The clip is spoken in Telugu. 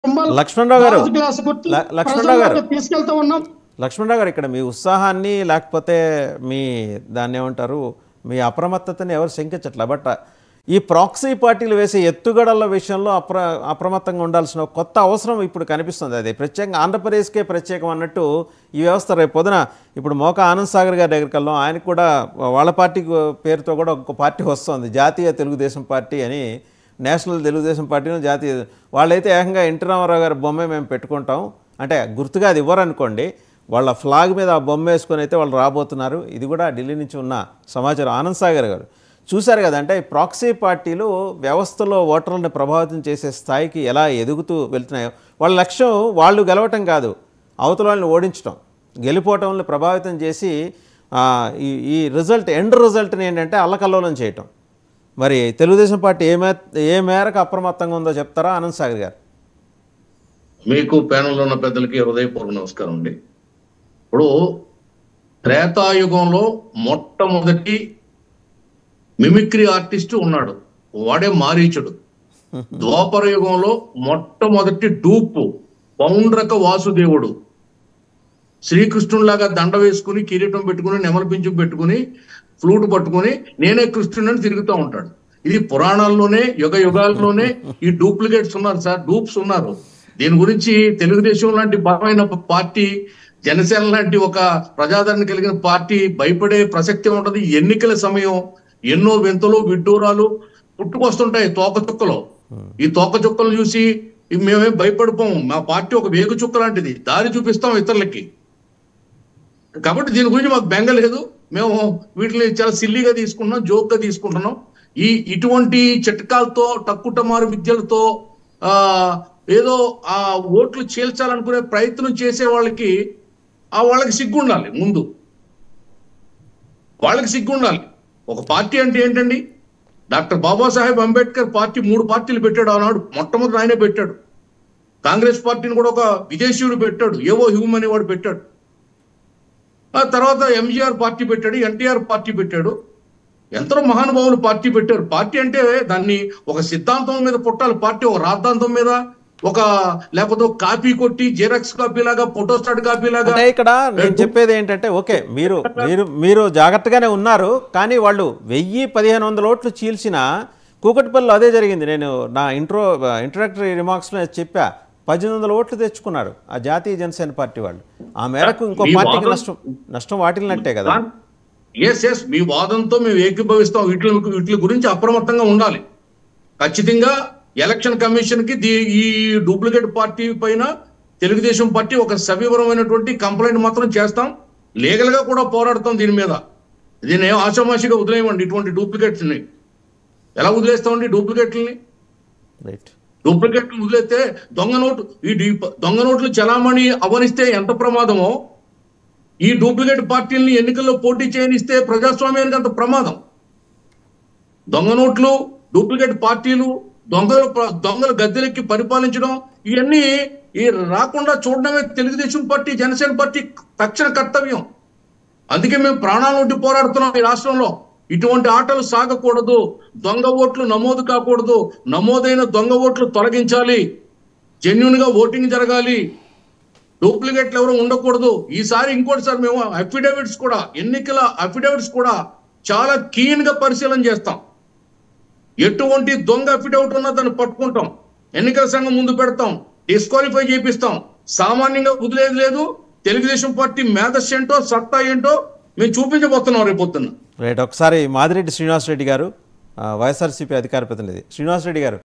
కుంభాలు లక్ష్మణరావు గారు, గాజు గ్లాసు గుర్తు ల- లక్ష్మణరావు గారు. ప్రజల్లోకి తీసుకెళ్తా ఉన్నాం లక్ష్మణరావు గారు ఇక్కడ మీ ఉత్సాహాన్ని లేకపోతే మీ దాన్ని ఏమంటారు మీ అప్రమత్తతని ఎవరు శంకించట్లే బట్ ఈ ప్రాక్సీ పార్టీలు వేసే ఎత్తుగడల విషయంలో అప్ర అప్రమత్తంగా ఉండాల్సిన ఒక కొత్త అవసరం ఇప్పుడు కనిపిస్తుంది అది ప్రత్యేకంగా ఆంధ్రప్రదేశ్కే ప్రత్యేకం అన్నట్టు ఈ వ్యవస్థ రేపు పొద్దున ఇప్పుడు మోక ఆనంద్ సాగర్ గారి దగ్గరికి వెళ్దాం ఆయనకు కూడా వాళ్ళ పార్టీ పేరుతో కూడా ఒక పార్టీ వస్తుంది జాతీయ తెలుగుదేశం పార్టీ అని నేషనల్ తెలుగుదేశం పార్టీని జాతీయ వాళ్ళైతే ఏకంగా ఎన్టీ రామారావు గారి బొమ్మే మేము పెట్టుకుంటాం అంటే గుర్తుగా అది ఇవ్వరు అనుకోండి వాళ్ళ ఫ్లాగ్ మీద ఆ బొమ్మ వేసుకొని అయితే వాళ్ళు రాబోతున్నారు ఇది కూడా ఢిల్లీ నుంచి ఉన్న సమాచారం ఆనంద్ సాగర్ గారు చూశారు కదా అంటే ఈ ప్రాక్సీ పార్టీలు వ్యవస్థలో ఓటర్లను ప్రభావితం చేసే స్థాయికి ఎలా ఎదుగుతూ వెళ్తున్నాయో వాళ్ళ లక్ష్యం వాళ్ళు గెలవటం కాదు అవతల వాళ్ళని ఓడించడం గెలిపోవటంని ప్రభావితం చేసి ఆ, ఈ ఈ రిజల్ట్ ఎండ్ రిజల్ట్ని ఏంటంటే అల్లకల్లోలం చేయటం మరి తెలుగుదేశం పార్టీ ఏ మే ఏ మేరకు అప్రమత్తంగా ఉందో చెప్తారా ఆనంద్ సాగర్ గారు మీకు ప్యానెల్లో ఉన్న పెద్దలకి హృదయపూర్వక నమస్కారం అండి ఇప్పుడు త్రేతాయుగంలో మొట్టమొదటి మిమిక్రీ ఆర్టిస్ట్ ఉన్నాడు వాడే మారీచుడు ద్వాపర యుగంలో మొట్టమొదటి డూపు పౌండ్రక వాసుదేవుడు శ్రీకృష్ణుడిలాగా దండ వేసుకుని కిరీటం పెట్టుకుని నెమల పింఛం పెట్టుకుని ఫ్లూట్ పట్టుకుని నేనే కృష్ణుడని తిరుగుతూ ఉంటాడు ఇది పురాణాల్లోనే యుగ యుగాల్లోనే ఈ డూప్లికేట్స్ ఉన్నారు సార్ డూప్స్ ఉన్నారు దీని గురించి తెలుగుదేశం లాంటి బలమైన పార్టీ జనసేన లాంటి ఒక ప్రజాదరణ కలిగిన పార్టీ భయపడే ప్రసక్తి ఉంటది ఎన్నికల సమయం ఎన్నో వింతలు విడ్డూరాలు పుట్టుకొస్తుంటాయి తోక చుక్కలు ఈ తోక చుక్కలు చూసి మేమేం భయపడిపోము మా పార్టీ ఒక వేగు చుక్క లాంటిది దారి చూపిస్తాం ఇతరులకి కాబట్టి దీని గురించి మాకు బెంగ లేదు మేము వీటిని చాలా సిల్లీగా తీసుకుంటున్నాం జోక్గా తీసుకుంటున్నాం ఈ ఇటువంటి చిట్కాలతో టక్కుటమారు విద్యలతో ఆ ఏదో ఆ ఓట్లు చీల్చాలనుకునే ప్రయత్నం చేసే వాళ్ళకి ఆ వాళ్ళకి సిగ్గు ఉండాలి ముందు వాళ్ళకి సిగ్గు ఉండాలి ఒక పార్టీ అంటే ఏంటండి డాక్టర్ బాబాసాహెబ్ అంబేద్కర్ పార్టీ మూడు పార్టీలు పెట్టాడు ఆనాడు మొట్టమొదటి ఆయనే పెట్టాడు కాంగ్రెస్ పార్టీని కూడా ఒక విదేశీయుడు పెట్టాడు ఏవో హ్యూమ్ అనేవాడు పెట్టాడు ఆ తర్వాత ఎంజీఆర్ పార్టీ పెట్టాడు ఎన్టీఆర్ పార్టీ పెట్టాడు ఎంతో మహానుభావులు పార్టీ పెట్టారు పార్టీ అంటే దాన్ని ఒక సిద్ధాంతం మీద పుట్టాలి పార్టీ ఒక రాద్ధాంతం మీద ఒక లేకపోతే ఒక కాపీ కొట్టి జెరాక్స్ కాపీ లాగా ఫోటోస్టాట్ కాపీ లాగా అంటే ఇక్కడ నేను చెప్పేది ఏంటంటే ఓకే మీరు మీరు మీరు జాగ్రత్తగానే ఉన్నారు కానీ వాళ్ళు వెయ్యి పదిహేను వందల ఓట్లు చీల్చిన కూకట్పల్లిలో అదే జరిగింది నేను నా ఇంట్రో ఇంట్రడక్టరీ రిమార్క్స్లో చెప్పా పద్దెనిమిది వందల ఓట్లు తెచ్చుకున్నారు ఆ జాతీయ జనసేన పార్టీ వాళ్ళు ఆ మేరకు ఇంకో మీ పార్టీకి వాదం- నష్టం నష్టం వాటిల్నట్టే కదా ఎస్ ఎస్ మీ వాదంతో మేము ఏకీభవిస్తాం వీటి వీటి గురించి అప్రమత్తంగా ఉండాలి ఖచ్చితంగా ఎలక్షన్ కమిషన్ కి దీ- ఈ డూప్లికేట్ పార్టీ పైన తెలుగుదేశం పార్టీ ఒక సవివరమైనటువంటి కంప్లైంట్ మాత్రం చేస్తాం లీగల్ గా కూడా పోరాడతాం దీని మీద దీన్ని ఏం ఆషామాషిగా వదిలేయమండి ఇటువంటి డూప్లికేట్స్ ని ఎలా వదిలేస్తామండి డూప్లికేట్లని రైట్ డూప్లికేట్లు వదిలేస్తే దొంగ నోటు ఈ డీ- దొంగ నోట్లు చలామణి అవనిస్తే ఎంత ప్రమాదమో ఈ డూప్లికేట్ పార్టీల్ని ఎన్నికల్లో పోటీ చేయనిస్తే ప్రజాస్వామ్యానికి అంత ప్రమాదం దొంగ నోట్లు డూప్లికేట్ పార్టీలు దొంగలు ప్ర- దొంగలు గద్దెలెక్కి పరిపాలించడం ఇవన్నీ ఈ రాకుండా చూడడమే తెలుగుదేశం పార్టీ జనసేన పార్టీ తక్షణ కర్తవ్యం అందుకే మేము ప్రాణాల నుండి పోరాడుతున్నాం ఈ రాష్ట్రంలో ఇటువంటి ఆటలు సాగకూడదు దొంగ ఓట్లు నమోదు కాకూడదు నమోదైన దొంగ ఓట్లు తొలగించాలి జెన్యున్ గా ఓటింగ్ జరగాలి డూప్లికేట్లు ఎవరు ఉండకూడదు ఈసారి ఇంకోటి సార్ మేము అఫిడవిట్స్ కూడా ఎన్నికల అఫిడవిట్స్ కూడా చాలా కీన్ గా పరిశీలన చేస్తాం ఎటువంటి దొంగ అఫిడవిట్ ఉన్నా దాన్ని పట్టుకుంటాం ఎన్నికల సంఘం ముందు పెడతాం డిస్క్వాలిఫై చేపిస్తాం సామాన్యంగా వదిలేదు లేదు తెలుగుదేశం పార్టీ మేధస్ ఏంటో సత్తా ఏంటో మేము చూపించబోతున్నాం రేపు పొద్దున్న రైట్ ఒకసారి మాదిరెడ్డి శ్రీనివాసరెడ్డి గారు ఆ, వైఎస్ఆర్సీపీ అధికార ప్రతినిధి శ్రీనివాసరెడ్డి గారు